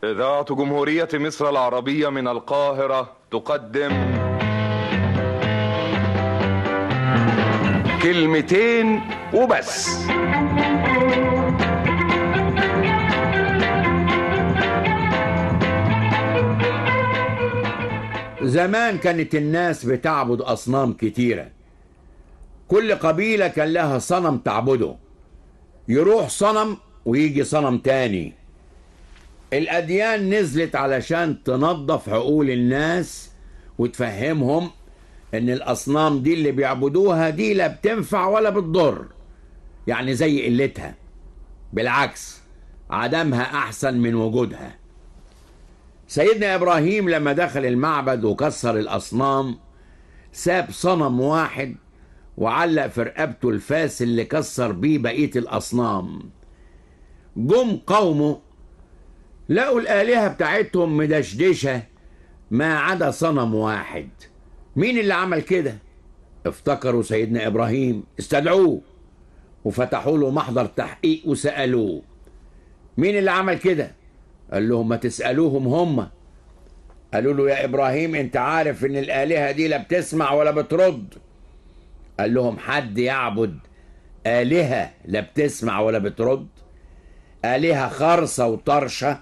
إذاعة جمهورية مصر العربية من القاهرة تقدم كلمتين وبس زمان كانت الناس بتعبد أصنام كتيرة كل قبيلة كان لها صنم تعبده يروح صنم ويجي صنم تاني الأديان نزلت علشان تنظف عقول الناس وتفهمهم إن الأصنام دي اللي بيعبدوها دي لا بتنفع ولا بتضر يعني زي قلتها بالعكس عدمها أحسن من وجودها سيدنا إبراهيم لما دخل المعبد وكسر الأصنام ساب صنم واحد وعلق في رقبته الفاس اللي كسر بيه بقية الأصنام جم قومه لقوا الآلهة بتاعتهم مدشدشة ما عدا صنم واحد مين اللي عمل كده؟ افتكروا سيدنا إبراهيم استدعوه وفتحوا له محضر تحقيق وسألوه مين اللي عمل كده؟ قال لهم ما تسألوهم هم قالوا له يا إبراهيم أنت عارف إن الآلهة دي لا بتسمع ولا بترد قال لهم حد يعبد آلهة لا بتسمع ولا بترد آلهة خرصة وطرشة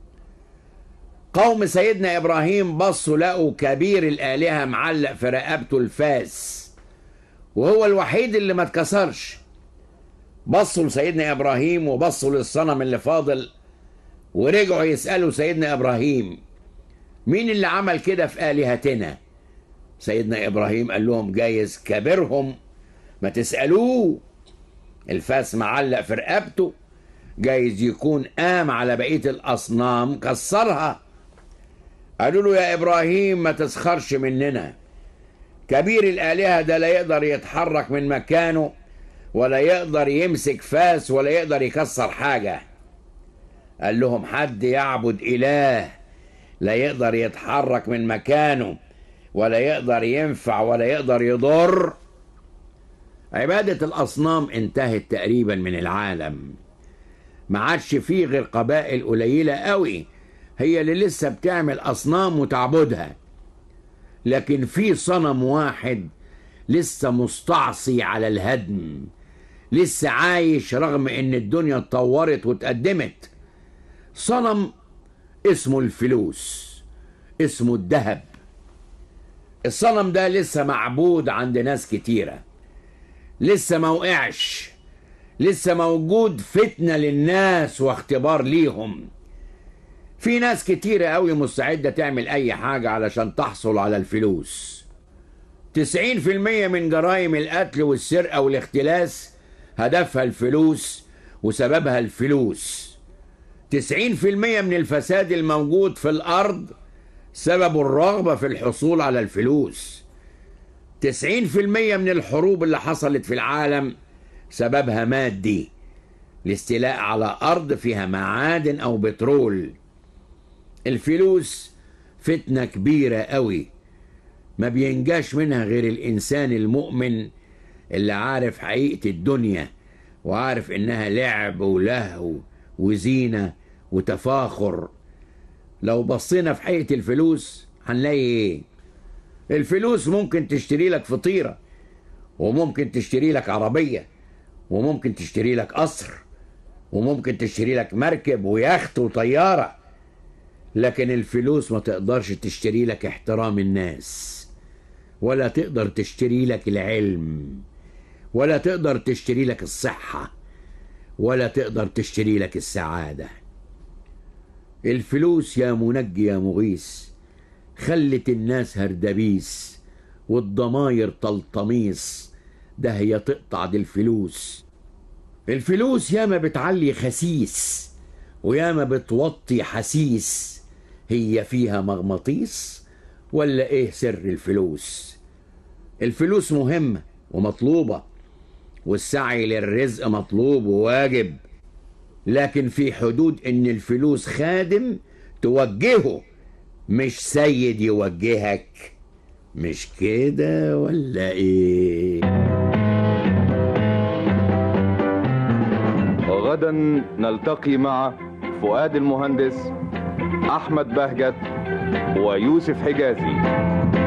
قوم سيدنا إبراهيم بصوا لقوا كبير الآلهة معلق في رقبته الفاس وهو الوحيد اللي ما اتكسرش بصوا لسيدنا إبراهيم وبصوا للصنم اللي فاضل ورجعوا يسألوا سيدنا إبراهيم مين اللي عمل كده في آلهتنا سيدنا إبراهيم قال لهم جايز كبرهم ما تسألوه الفاس معلق في رقبته جايز يكون قام على بقية الأصنام كسرها قالوا له يا إبراهيم ما تسخرش مننا كبير الآلهة ده لا يقدر يتحرك من مكانه ولا يقدر يمسك فاس ولا يقدر يكسر حاجة قال لهم حد يعبد إله لا يقدر يتحرك من مكانه ولا يقدر ينفع ولا يقدر يضر عبادة الأصنام انتهت تقريبا من العالم ما عادش فيه غير قبائل قليلة قوي هي اللي لسه بتعمل أصنام وتعبدها لكن في صنم واحد لسه مستعصي على الهدم لسه عايش رغم ان الدنيا اتطورت واتقدمت صنم اسمه الفلوس اسمه الذهب الصنم ده لسه معبود عند ناس كتيرة لسه ما وقعش لسه موجود فتنة للناس واختبار ليهم في ناس كتيرة قوي مستعدة تعمل أي حاجة علشان تحصل على الفلوس تسعين في المية من جرائم القتل والسرقة والاختلاس هدفها الفلوس وسببها الفلوس تسعين في المية من الفساد الموجود في الأرض سبب الرغبة في الحصول على الفلوس تسعين في المية من الحروب اللي حصلت في العالم سببها مادي الاستيلاء على أرض فيها معادن أو بترول الفلوس فتنة كبيرة قوي ما بينجاش منها غير الإنسان المؤمن اللي عارف حقيقة الدنيا وعارف إنها لعب ولهو وزينة وتفاخر لو بصينا في حقيقة الفلوس هنلاقي إيه الفلوس ممكن تشتري لك فطيرة وممكن تشتري لك عربية وممكن تشتري لك قصر وممكن تشتري لك مركب ويخت وطيارة لكن الفلوس ما تقدرش تشتري لك احترام الناس ولا تقدر تشتري لك العلم ولا تقدر تشتري لك الصحة ولا تقدر تشتري لك السعادة الفلوس يا منجي يا مغيث خلت الناس هردبيس والضماير تلطميس ده هي تقطع دي الفلوس الفلوس ياما بتعلي خسيس وياما بتوطي حسيس هي فيها مغناطيس ولا ايه سر الفلوس الفلوس مهمة ومطلوبة والسعي للرزق مطلوب وواجب لكن في حدود ان الفلوس خادم توجهه مش سيد يوجهك مش كده ولا ايه غدا نلتقي مع فؤاد المهندس أحمد بهجت ويوسف حجازي